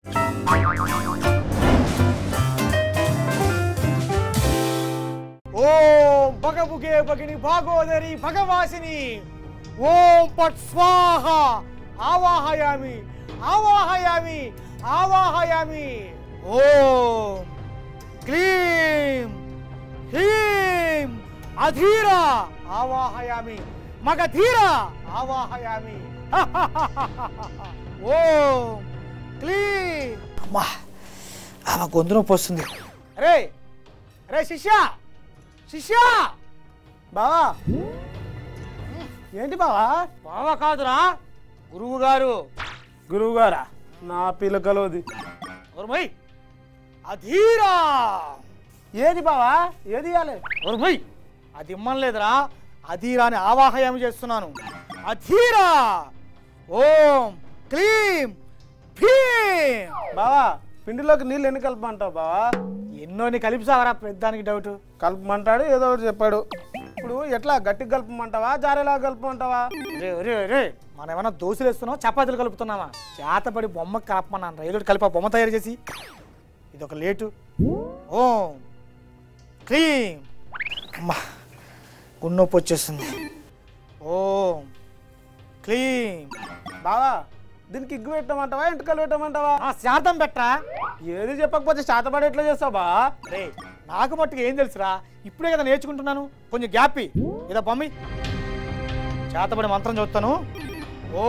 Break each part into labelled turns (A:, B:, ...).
A: ఓం భగభుగే భగిని భాగోదరి భగవాసిని ఓం పట్ స్వాహ ఆవాహయామి ఆవాహయామి ఆవాహయామి ఓం క్లీం హ్రీం అధీర ఆవాహయామి మగధీర ఆవాహయామి ఓం క్లీం అమ్మా ఆమె గొంతు నొప్పి వస్తుంది అరే అరే శిష్య శిష్య బావా ఏంటి బావా బావా కాదురా గురువు గారు
B: గురువు గారా నా పిలకలోది
A: ఒరుమై అధీరా
B: ఏది బావా ఏది ఇవ్వాలి
A: ఒరుమై అది ఇమ్మనలేదురా అధీరాని ఆవాహయం చేస్తున్నాను అధీరా ఓం క్లీం భీం
B: బావా పిండిలోకి నీళ్ళు ఎన్ని కలపమంటావు బావా
A: ఎన్నోని కలిపి సావరా పెద్దానికి డౌట్
B: కలపమంటాడు ఏదో ఒకటి చెప్పాడు ఇప్పుడు ఎట్లా గట్టిగా కలపమంటావా జారేలా కలపమంటావా
A: రే రే రే మనం ఏమన్నా దోశలు వేస్తున్నాం చపాతీలు కలుపుతున్నామా చేతపడి బొమ్మ కలపమన్నాను రైలు కలిపి ఆ బొమ్మ తయారు చేసి ఇది ఒక లేటు ఓం క్లీం అమ్మా గున్నొప్పి వచ్చేస్తుంది ఓం క్లీం
B: బావా దీనికి ఇగ్గు పెట్టమంటావా ఎంటకలు పెట్టమంటావా
A: ఆ శాతం పెట్టరా
B: ఏది చెప్పకపోతే శాతపడి ఎట్లా చేస్తావు బా
A: రే నాకు మట్టుకు ఏం తెలుసురా ఇప్పుడే కదా నేర్చుకుంటున్నాను కొంచెం గ్యాప్ ఏదో బొమ్మి చేతబడి మంత్రం చూస్తాను ఓ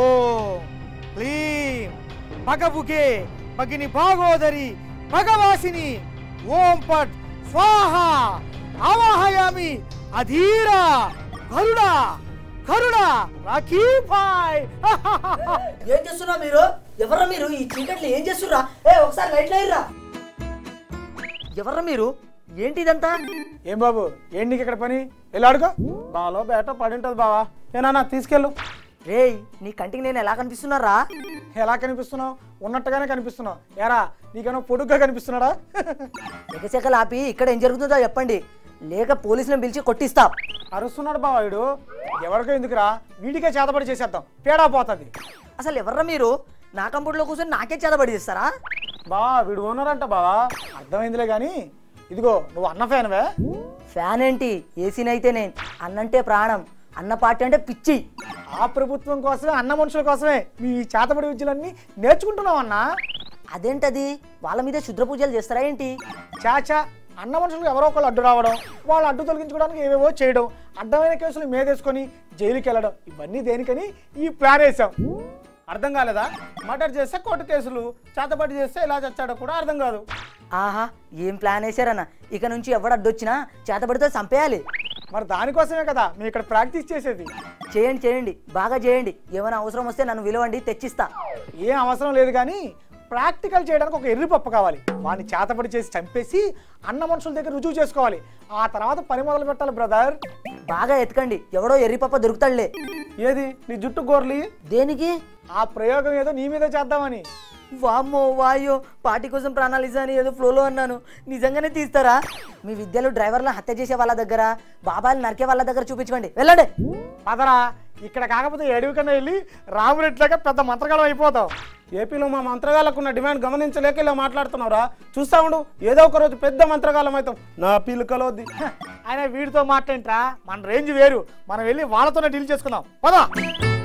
A: క్లీం భగబుకే భగిని భాగోదరి భగవాసిని ఓం పట్ స్వాహ ఆవాహయామి అధీర గరుడ గరుడ రాఖీ భాయ్
C: ఏం చేస్తున్నా మీరు ఎవర్రా మీరు ఈ చీకట్లో ఏం చేస్తుర్రా ఏ ఒకసారి లైట్ లేరురా ఎవర్రా మీరు ఏంటి ఇదంతా
A: ఏం బాబు ఏంటి నీకు ఇక్కడ పని వెళ్ళి అడుగు
B: బాలో బేట పడి ఉంటుంది బావా ఏనా తీసుకెళ్ళు
C: రేయ్ నీ కంటికి నేను ఎలా కనిపిస్తున్నారా
A: ఎలా కనిపిస్తున్నావు ఉన్నట్టుగానే కనిపిస్తున్నావు ఏరా నీకేమో పొడుగ్గా కనిపిస్తున్నాడా
C: ఎగచెక్కలు ఆపి ఇక్కడ ఏం జరుగుతుందో చెప్పండి లేక పోలీసులను పిలిచి కొట్టిస్తా
B: అరుస్తున్నాడు బావా వీడు
A: ఎవరికో ఎందుకురా వీడికే చేతబడి చేసేద్దాం తేడా పోతుంది
C: అసలు ఎవర్రా మీరు నా కంప్యూటర్లో కూర్చొని నాకే చేతబడి చేస్తారా
B: బావా వీడు ఓనర్ అంట బావా
A: అర్థమైందిలే కానీ ఇదిగో నువ్వు అన్న ఫ్యాన్వే
C: ఫ్యాన్ ఏంటి ఏసీని అయితేనే అన్నంటే ప్రాణం అన్న పార్టీ అంటే పిచ్చి
A: ఆ ప్రభుత్వం కోసమే అన్న మనుషుల కోసమే మీ చేతబడి విద్యలన్నీ నేర్చుకుంటున్నావు అన్నా
C: అదేంటది వాళ్ళ మీద శుద్ర పూజలు చేస్తారా ఏంటి
A: చాచా అన్న మనుషులకు ఎవరో ఒకళ్ళు అడ్డు రావడం వాళ్ళు అడ్డు తొలగించుకోవడానికి ఏవేవో చేయడం అడ్డమైన కేసులు మేదేసుకొని జైలుకి వెళ్ళడం ఇవన్నీ దేనికని ఈ ప్లాన్ వేసాం
B: అర్థం కాలేదా మర్డర్ చేస్తే కోర్టు కేసులు చేతబడి చేస్తే ఇలా చచ్చాడో కూడా అర్థం కాదు
C: ఆహా ఏం ప్లాన్ వేశారన్న ఇక నుంచి ఎవడు అడ్డొచ్చినా చేతబడితో చంపేయాలి
A: మరి దానికోసమే కదా మేము ఇక్కడ ప్రాక్టీస్ చేసేది
C: చేయండి చేయండి బాగా చేయండి ఏమైనా అవసరం వస్తే నన్ను విలువండి తెచ్చిస్తా
A: ఏం అవసరం లేదు కానీ ప్రాక్టికల్ చేయడానికి ఒక ఎర్రి పప్పు కావాలి వాడిని చేతబడి చేసి చంపేసి అన్న మనుషుల దగ్గర రుజువు చేసుకోవాలి ఆ తర్వాత పని మొదలు పెట్టాలి బ్రదర్
C: బాగా ఎతకండి ఎవడో ఎర్రిపప్ప దొరుకుతాడులే
B: ఏది నీ జుట్టు గోర్లి
C: దేనికి
A: ఆ ప్రయోగం ఏదో నీ మీద చేద్దామని
C: వామ్మో వాయో పార్టీ కోసం ప్రాణాలు ఇస్తా అని ఏదో ఫ్లోలో అన్నాను నిజంగానే తీస్తారా మీ విద్యలో డ్రైవర్లను హత్య చేసే వాళ్ళ దగ్గర బాబాయిలు నరికే వాళ్ళ దగ్గర చూపించుకోండి వెళ్ళండి
A: పదరా ఇక్కడ కాకపోతే అడవి కన్నా వెళ్ళి రామురెట్లాగా పెద్ద మంత్రగాలం అయిపోతాం
B: ఏపీలో మా మంత్రగాళ్ళకు ఉన్న డిమాండ్ గమనించలేక ఇలా మాట్లాడుతున్నావురా చూస్తా ఉండు ఏదో ఒక రోజు పెద్ద మంత్రగాలం అవుతాం నా పిలుకలోద్ది
A: ఆయన వీడితో మాట్లాంట్రా మన రేంజ్ వేరు మనం వెళ్ళి వాళ్ళతోనే డీల్ చేసుకుందాం పదా